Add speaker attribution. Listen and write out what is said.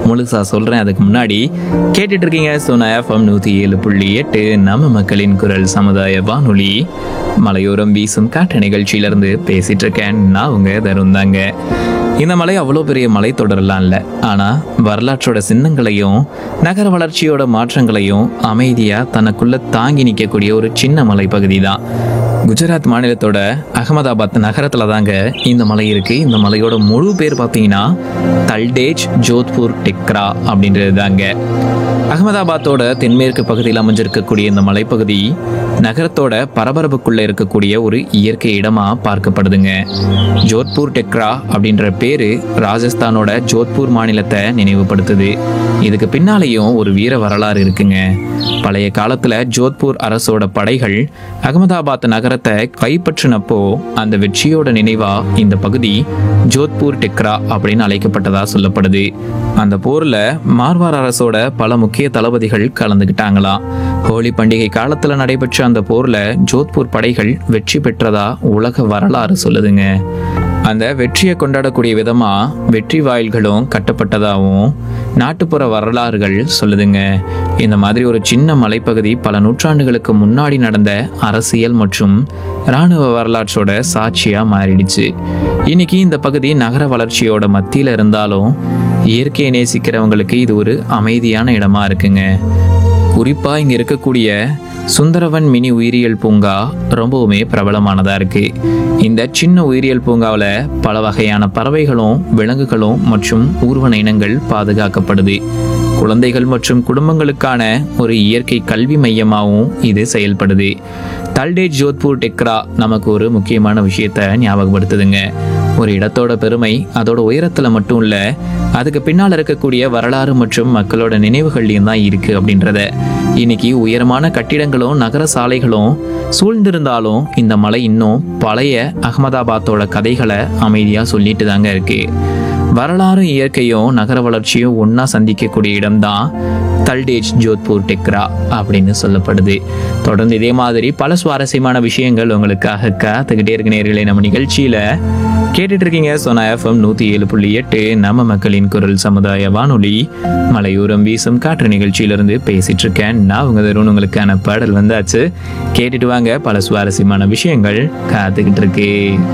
Speaker 1: முழுசா சொல்றேன் அதுக்கு முன்னாடி கேட்டுட்டு இருக்கீங்க சோனா எஃப்எம் நூத்தி ஏழு புள்ளி எட்டு நம்ம மக்களின் குரல் சமுதாய வானொலி மலையோரம் வீசும் காற்று நிகழ்ச்சியிலிருந்து பேசிட்டு இருக்கேன் நான் உங்க தருண் தாங்க இந்த மலை அவ்வளோ பெரிய மலைத்தொடரெல்லாம் இல்லை ஆனால் வரலாற்றோட சின்னங்களையும் நகர வளர்ச்சியோட மாற்றங்களையும் அமைதியாக தனக்குள்ள தாங்கி நிற்கக்கூடிய ஒரு சின்ன மலைப்பகுதி தான் குஜராத் மாநிலத்தோட அகமதாபாத் நகரத்தில் தாங்க இந்த மலை இருக்கு இந்த மலையோட முழு பேர் பார்த்தீங்கன்னா தல்டேஜ் ஜோத்பூர் டெக்ரா அப்படின்றது தாங்க அகமதாபாத்தோட தென்மேற்கு பகுதியில் அமைஞ்சிருக்கக்கூடிய இந்த மலைப்பகுதி நகரத்தோட பரபரப்புக்குள்ள இருக்கக்கூடிய ஒரு இயற்கை இடமா பார்க்கப்படுதுங்க ஜோத்பூர் டெக்ரா அப்படின்ற பேரு ராஜஸ்தானோட ஜோத்பூர் மாநிலத்தை நினைவுபடுத்துது இதுக்கு பின்னாலேயும் ஒரு வீர வரலாறு இருக்குங்க பழைய காலத்துல ஜோத்பூர் அரசோட படைகள் அகமதாபாத் நகரத்தை கைப்பற்றினப்போ அந்த வெற்றியோட நினைவா இந்த பகுதி ஜோத்பூர் டெக்ரா அப்படின்னு அழைக்கப்பட்டதா சொல்லப்படுது அந்த போர்ல மார்வார் அரசோட பல முக்கிய தளபதிகள் கலந்துக்கிட்டாங்களாம் ஹோலி பண்டிகை காலத்துல நடைபெற்ற அந்த போர்ல ஜோத்பூர் படைகள் வெற்றி பெற்றதா உலக வரலாறு சொல்லுதுங்க அந்த வெற்றியை கொண்டாடக்கூடிய விதமா வெற்றி வாயில்களும் கட்டப்பட்டதாகவும் நாட்டுப்புற வரலாறுகள் சொல்லுதுங்க இந்த மாதிரி ஒரு சின்ன மலைப்பகுதி பல நூற்றாண்டுகளுக்கு முன்னாடி நடந்த அரசியல் மற்றும் இராணுவ வரலாற்றோட சாட்சியா மாறிடுச்சு இன்னைக்கு இந்த பகுதி நகர வளர்ச்சியோட மத்தியில இருந்தாலும் இயற்கையை நேசிக்கிறவங்களுக்கு இது ஒரு அமைதியான இடமா இருக்குங்க குறிப்பா இங்க இருக்கக்கூடிய சுந்தரவன் மினி உயிரியல் பூங்கா ரொம்பவுமே பிரபலமானதா இருக்கு இந்த சின்ன உயிரியல் பூங்காவில் பல வகையான பறவைகளும் விலங்குகளும் மற்றும் ஊர்வன இனங்கள் பாதுகாக்கப்படுது குழந்தைகள் மற்றும் குடும்பங்களுக்கான ஒரு இயற்கை கல்வி மையமாகவும் இது செயல்படுது தல்டேஜ் ஜோத்பூர் டெக்ரா நமக்கு ஒரு முக்கியமான விஷயத்தை ஞாபகப்படுத்துதுங்க ஒரு இடத்தோட பெருமை அதோட உயரத்துல மட்டும் இல்ல அதுக்கு பின்னால் இருக்கக்கூடிய வரலாறு மற்றும் மக்களோட நினைவுகள்லையும் தான் இருக்கு அப்படின்றத இன்னைக்கு உயரமான கட்டிடங்களும் நகர சாலைகளும் சூழ்ந்திருந்தாலும் இந்த மலை இன்னும் பழைய அகமதாபாத்தோட கதைகளை அமைதியா சொல்லிட்டு தாங்க இருக்கு வரலாறும் இயற்கையும் நகர வளர்ச்சியும் ஒன்றா சந்திக்கக்கூடிய இடம்தான் தல்டேஜ் ஜோத்பூர் டெக்ரா அப்படின்னு சொல்லப்படுது தொடர்ந்து இதே மாதிரி பல சுவாரஸ்யமான விஷயங்கள் உங்களுக்காக காத்துக்கிட்டே இருக்க நேர்களே நம்ம நிகழ்ச்சியில கேட்டுட்டு இருக்கீங்க சோனா எஃப்எம் நூத்தி ஏழு புள்ளி எட்டு நம்ம மக்களின் குரல் சமுதாய வானொலி மலையோரம் வீசும் காற்று நிகழ்ச்சியிலிருந்து பேசிட்டு இருக்கேன் நான் உங்க தருண் உங்களுக்கான பாடல் வந்தாச்சு கேட்டுட்டு வாங்க பல சுவாரஸ்யமான விஷயங்கள் காத்துக்கிட்டு இருக்கு